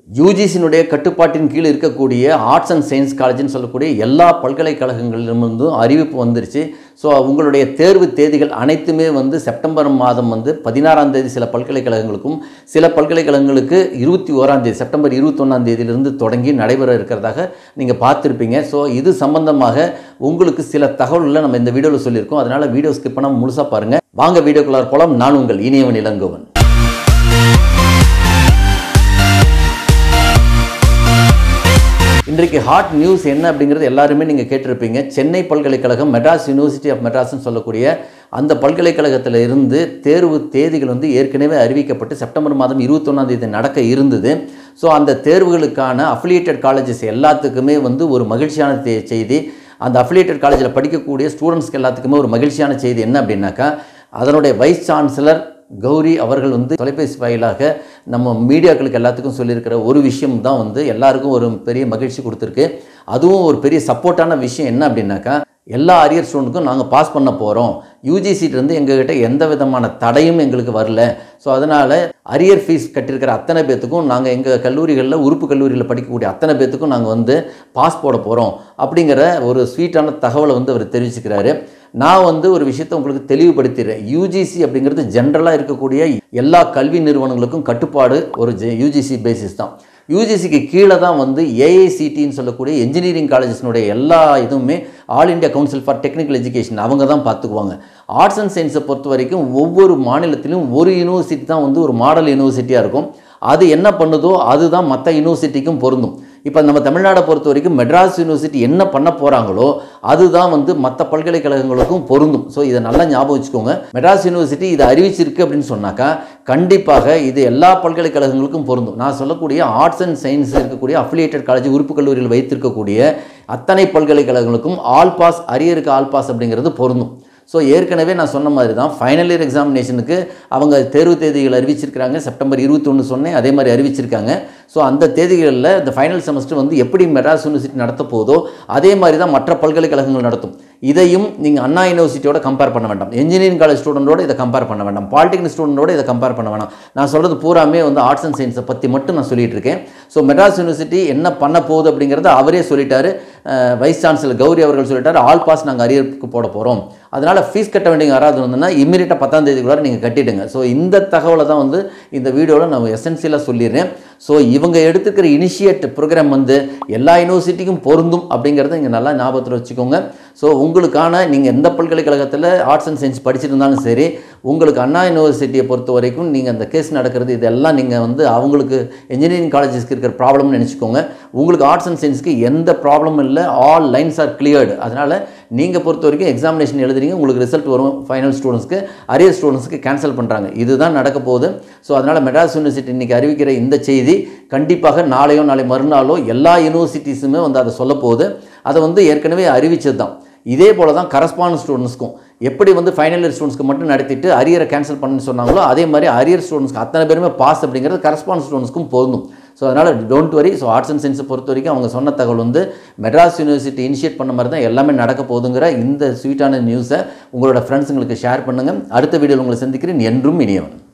யூஜிசியினுடைய கட்டுப்பாட்டின் கீழ் இருக்கக்கூடிய ஆர்ட்ஸ் அண்ட் சயின்ஸ் காலேஜ்னு சொல்லக்கூடிய எல்லா பல்கலைக்கழகங்களிலிருந்தும் அறிவிப்பு வந்துருச்சு ஸோ உங்களுடைய தேர்வு தேதிகள் அனைத்துமே வந்து செப்டம்பர் மாதம் வந்து பதினாறாம் தேதி சில பல்கலைக்கழகங்களுக்கும் சில பல்கலைக்கழகங்களுக்கு இருபத்தி ஓராம் தேதி செப்டம்பர் இருபத்தொன்னாம் தேதியிலிருந்து தொடங்கி நடைபெற இருக்கிறதாக நீங்கள் பார்த்துருப்பீங்க ஸோ இது சம்பந்தமாக உங்களுக்கு சில தகவல்களை நம்ம இந்த வீடியோவில் சொல்லியிருக்கோம் அதனால் வீடியோ ஸ்கிப் பண்ணாமல் முழுசாக பாருங்கள் வாங்க வீடியோக்குள்ளார் போலாம் நான் உங்கள் இனியவன் இளங்கோவன் இன்றைக்கு ஹாட் நியூஸ் என்ன அப்படிங்கிறது எல்லாருமே நீங்கள் கேட்டிருப்பீங்க சென்னை பல்கலைக்கழகம் மெட்ராஸ் யூனிவர்சிட்டி ஆஃப் மெட்ராஸ்னு சொல்லக்கூடிய அந்த பல்கலைக்கழகத்தில் இருந்து தேர்வு தேதிகள் வந்து ஏற்கனவே அறிவிக்கப்பட்டு செப்டம்பர் மாதம் இருபத்தொன்னாம் தேதி நடக்க இருந்தது ஸோ அந்த தேர்வுகளுக்கான அஃபிலியேட்டட் காலேஜஸ் எல்லாத்துக்குமே வந்து ஒரு மகிழ்ச்சியான தே- செய்தி அந்த அஃபிலியேட்டட் காலேஜில் படிக்கக்கூடிய ஸ்டூடெண்ட்ஸ்க்கு எல்லாத்துக்குமே ஒரு மகிழ்ச்சியான செய்தி என்ன அப்படின்னாக்கா அதனுடைய வைஸ் சான்சலர் கௌரி அவர்கள் வந்து தொலைபேசி வாயிலாக நம்ம மீடியாக்களுக்கு எல்லாத்துக்கும் சொல்லியிருக்கிற ஒரு விஷயம் தான் வந்து எல்லாருக்கும் ஒரு பெரிய மகிழ்ச்சி கொடுத்துருக்கு அதுவும் ஒரு பெரிய சப்போர்ட்டான விஷயம் என்ன அப்படின்னாக்கா எல்லா அரியர் ஸ்டூடெண்ட்டுக்கும் நாங்கள் பாஸ் பண்ண போகிறோம் யூஜிசிட்டிருந்து எங்ககிட்ட எந்த விதமான தடையும் எங்களுக்கு வரல ஸோ அதனால் அரியர் ஃபீஸ் கட்டியிருக்கிற அத்தனை பேத்துக்கும் நாங்கள் எங்கள் கல்லூரிகளில் உறுப்பு கல்லூரியில் படிக்கக்கூடிய அத்தனை பேத்துக்கும் நாங்கள் வந்து பாஸ் போட போகிறோம் அப்படிங்கிற ஒரு ஸ்வீட்டான தகவலை வந்து அவர் தெரிவிச்சுக்கிறாரு நான் வந்து ஒரு விஷயத்தை உங்களுக்கு தெளிவுபடுத்திடுறேன் யூஜிசி அப்படிங்கிறது ஜென்ரலாக இருக்கக்கூடிய எல்லா கல்வி நிறுவனங்களுக்கும் கட்டுப்பாடு ஒரு யூஜிசி பேசிஸ் தான் யூஜிசிக்கு கீழே தான் வந்து ஏஐசிடின்னு சொல்லக்கூடிய இன்ஜினியரிங் காலேஜஸ்னுடைய எல்லா இதுவுமே all India council for technical education அவங்க தான் பார்த்துக்குவாங்க ஆர்ட்ஸ் அண்ட் சயின்ஸை பொறுத்த வரைக்கும் ஒவ்வொரு மாநிலத்திலும் ஒரு யூனிவர்சிட்டி தான் வந்து ஒரு மாடல் யூனிவர்சிட்டியாக இருக்கும் அது என்ன பண்ணுதோ அதுதான் மற்ற யூனிவர்சிட்டிக்கும் பொருந்தும் இப்போ நம்ம தமிழ்நாடை பொறுத்த வரைக்கும் மெட்ராஸ் யூனிவர்சிட்டி என்ன பண்ண போகிறாங்களோ அதுதான் வந்து மற்ற பல்கலைக்கழகங்களுக்கும் பொருந்தும் ஸோ இதை நல்லா ஞாபகம் வச்சுக்கோங்க மெட்ராஸ் யூனிவர்சிட்டி இதை அறிவிச்சிருக்கு அப்படின்னு சொன்னாக்கா கண்டிப்பாக இது எல்லா பல்கலைக்கழகங்களுக்கும் பொருந்தும் நான் சொல்லக்கூடிய ஆர்ட்ஸ் அண்ட் சயின்ஸ் இருக்கக்கூடிய அஃபிலியேட்டட் காலேஜ் உறுப்பு கல்லூரியில் வைத்திருக்கக்கூடிய அத்தனை பல்கலைக்கழகங்களுக்கும் ஆல் பாஸ் அரியருக்கு ஆல் பாஸ் அப்படிங்கிறது பொருந்தும் ஸோ ஏற்கனவே நான் சொன்ன மாதிரி தான் ஃபைனல் இயர் எக்ஸாமினேஷனுக்கு அவங்க தேர்வு தேதிகள் அறிவிச்சிருக்கிறாங்க செப்டம்பர் இருபத்தொன்று சொன்னேன் அதே மாதிரி அறிவிச்சிருக்காங்க ஸோ அந்த தேதிகளில் இந்த ஃபைனல் செமஸ்டர் வந்து எப்படி மெட்ராஸ் யூனிவர்சிட்டி நடத்த போதோ அதே மாதிரி தான் மற்ற பல்கலைக்கழகங்கள் நடத்தும் இதையும் நீங்கள் அண்ணா யூனிவர்சிட்டியோட கம்பேர் பண்ண வேண்டாம் இன்ஜினியரிங் காலேஜ் ஸ்டூடெண்டோட இதை கம்பேர் பண்ண வேண்டாம் பாலிடெக்னிக் ஸ்டூடெண்டோட இதை கம்பேர் பண்ண வேண்டாம் நான் சொல்கிறது பூராமே வந்து ஆர்ட்ஸ் அண்ட் சயின்ஸை பற்றி மட்டும் நான் சொல்லிட்டு இருக்கேன் ஸோ மெட்ராஸ் யூனிவர்சிட்டி என்ன பண்ண போகுது அப்படிங்கிறத அவரே சொல்லிட்டாரு அஹ், வைஸ் சான்சலர் கௌரி அவர்கள் சொல்லிட்டாரு ஆல் பாஸ் நாங்கள் அரியருக்கு போட போகிறோம் அதனால் ஃபீஸ் கட்ட வேண்டிய யாராவது இருந்ததுன்னா இம்மீடியட்டாக பத்தாம் தேதிக்குள்ளார நீங்கள் கட்டிடுங்க ஸோ இந்த தகவலை தான் வந்து இந்த வீடியோவில் நான் எசென்சியலாக சொல்லிடுறேன் ஸோ இவங்க எடுத்துக்கிற இனிஷியேட் ப்ரோக்ராம் வந்து எல்லா யூனிவர்சிட்டிக்கும் பொருந்தும் அப்படிங்கிறத இங்கே நல்லா ஞாபகத்தில் வச்சுக்கோங்க ஸோ உங்களுக்கான நீங்கள் எந்த பல்கலைக்கழகத்தில் ஆர்ட்ஸ் அண்ட் சயின்ஸ் படிச்சிருந்தாலும் சரி உங்களுக்கு அண்ணா யூனிவர்சிட்டியை பொறுத்த வரைக்கும் நீங்கள் அந்த கேஸ் நடக்கிறது இதெல்லாம் நீங்கள் வந்து அவங்களுக்கு இன்ஜினியரிங் காலேஜஸ்க்கு இருக்கிற ப்ராப்ளம்னு நினச்சிக்கோங்க உங்களுக்கு ஆர்ட்ஸ் அண்ட் சயின்ஸ்க்கு எந்த ப்ராப்ளமும் இல்லை ஆல் லைன்ஸ் ஆர் கிளியர்டு அதனால் நீங்கள் பொறுத்த வரைக்கும் எக்ஸாமினேஷன் எழுதுறீங்க உங்களுக்கு ரிசல்ட் வரும் ஃபைனல் ஸ்டூடெண்ட்ஸ்க்கு அரியர் ஸ்டூடெண்ட்ஸ்க்கு கேன்சல் பண்ணுறாங்க இதுதான் நடக்க போகுது ஸோ அதனால் மெட்ராஸ் யூனிவர்சிட்டி இன்றைக்கி அறிவிக்கிற இந்த செய்தி கண்டிப்பாக நாளையோ நாளை மறுநாளோ எல்லா யூனிவர்சிட்டிஸுமே வந்து அதை சொல்ல போகுது அதை வந்து ஏற்கனவே அறிவிச்சது தான் இதே போல தான் கரஸ்பாண்ட் ஸ்டூடெண்ட்ஸ்க்கும் எப்படி வந்து ஃபைனல் இயர் ஸ்டூடெண்ட்ஸ்க்கு மட்டும் நடத்திட்டு அரியரை கேன்சல் பண்ணு சொன்னாங்களோ அதே மாதிரி அரியர் ஸ்டூடெண்ட்ஸ்க்கு அத்தனை பேருமே பாஸ் அப்படிங்கிறது கரஸ்பாண்ட் ஸ்டூடெண்ட்ஸ்க்கும் பொருந்தும் ஸோ அதனால் don't worry so arts and சயின்ஸை பொறுத்த வரைக்கும் அவங்க சொன்ன தகவல் வந்து மெட்ராஸ் யூனிவர்சிட்டி இனிஷியேட் பண்ண மாதிரி தான் எல்லாமே நடக்க போகுதுங்கிற இந்த ஸ்வீட்டான நியூஸை உங்களோட ஃப்ரெண்ட்ஸுங்களுக்கு ஷேர் பண்ணுங்கள் அடுத்த வீடியோவில் உங்களை சந்திக்கிறேன் என்றும் இனியவன்